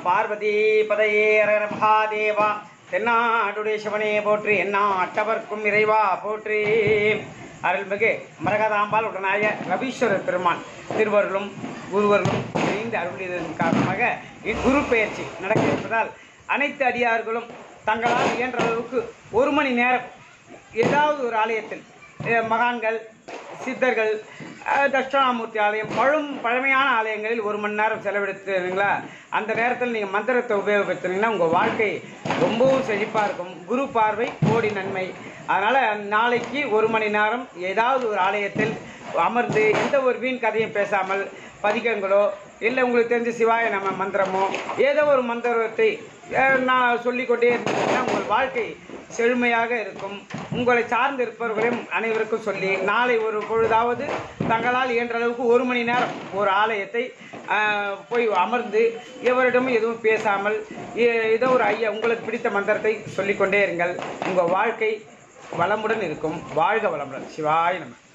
பார்வதி பதையே ஹர மகாதேவா தென்னாடுடைய சிவனே போற்றி என்ன அட்டவர்க்கும் இறைவா போற்றி அருள்மிகு மரகதாம்பாள் உடனாய ரவீஸ்வரர் பெருமான் திருவருளும் குருவர்களும் இணைந்து அருளியதன் காரணமாக இக்குரு பெயர்ச்சி நடக்க இருப்பதால் அனைத்து அடியார்களும் தங்களால் இயன்ற அளவுக்கு ஒரு மணி நேரம் ஏதாவது ஒரு ஆலயத்தில் அஹ், மகான்கள் சித்தர்கள் அஹ், தட்சிணாமூர்த்தி ஆலயம் பழும் பழமையான ஆலயங்களில் ஒரு மணி நேரம் செலவெடுத்துங்களா அந்த நேரத்தில் நீங்கள் மந்திரத்தை உபயோகப்படுத்தினீங்கன்னா உங்கள் வாழ்க்கை ரொம்பவும் செழிப்பாக இருக்கும் குரு பார்வை கோடி நன்மை அதனால் நாளைக்கு ஒரு மணி நேரம் ஏதாவது ஒரு ஆலயத்தில் அமர்ந்து எந்த ஒரு வீண் கதையும் பேசாமல் பதிகங்களோ இல்லை உங்களுக்கு தெரிஞ்ச சிவாய நம்ம மந்திரமோ ஏதோ ஒரு மந்திரத்தை அஹ், நான் சொல்லிக்கொண்டே இருந்தீங்கன்னா உங்கள் வாழ்க்கை செழுமையாக இருக்கும் உங்களை சார்ந்து இருப்பவர்களையும் அனைவருக்கும் சொல்லி நாளை ஒரு பொழுதாவது தங்களால் இயன்ற அளவுக்கு ஒரு மணி நேரம் ஒரு ஆலயத்தை ஆஹ், போய் அமர்ந்து எவரிடமும் எதுவும் பேசாமல் ஏ- ஏதோ ஒரு ஐயா உங்களுக்கு பிடித்த மந்திரத்தை சொல்லிக்கொண்டே இருங்கள் உங்கள் வாழ்க்கை வளமுடன் இருக்கும் வாழ்க வளமுடன் சிவாய நம்ம